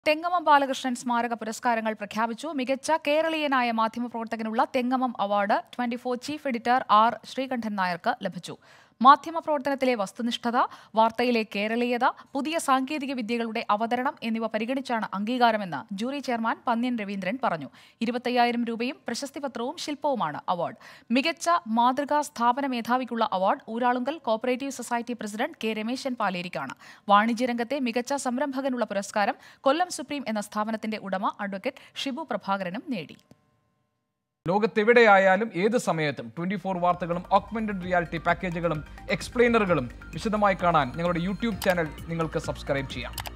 തെങ്ങമം ബാലകൃഷ്ണൻ സ്മാരക പുരസ്കാരങ്ങൾ പ്രഖ്യാപിച്ചു മികച്ച കേരളീയനായ മാധ്യമപ്രവർത്തകനുള്ള Thengamam award twenty four chief editor R Sreekandan നായർക്ക് ലഭിച്ചു മാധ്യമപ്രവർത്തനത്തിലെ വസ്തുനിഷ്ഠത വാർത്തയിലെ കേരളീയത പുതിയ സാങ്കേതിക വിദ്യകളുടെ അവതരണം എന്നിവ പരിഗണിച്ചാണ് അംഗീകാരമെന്ന് ജൂറി ചെയർമാൻ പന്ന്യൻ രവീന്ദ്രൻ പറഞ്ഞു ഇരുപത്തയ്യായിരം രൂപയും പ്രശസ്തിപത്രവും ശില്പവുമാണ് അവാർഡ് മികച്ച മാതൃകാ സ്ഥാപന മേധാവിക്കുള്ള award Uralungal cooperative society president K Rameshan പാലേരിക്കാണ് വാണിജ്യരംഗത്തെ മികച്ച സംരംഭകനുള്ള പുരസ്കാരം കൊല്ലം സുപ്രീം എന്ന സ്ഥാപനത്തിന്റെ ഉടമ അഡ്വക്കേറ്റ് ഷിബു പ്രഭാകരനും നേടി ലോകത്തെവിടെയായാലും ഏത് സമയത്തും ട്വന്റി ഫോർ വാർത്തകളും ഓഗ്മെന്റഡ് റിയാലിറ്റി പാക്കേജുകളും എക്സ്പ്ലെയിനറുകളും വിശദമായി കാണാൻ ഞങ്ങളുടെ യൂട്യൂബ് ചാനൽ നിങ്ങൾക്ക് സബ്സ്ക്രൈബ് ചെയ്യാം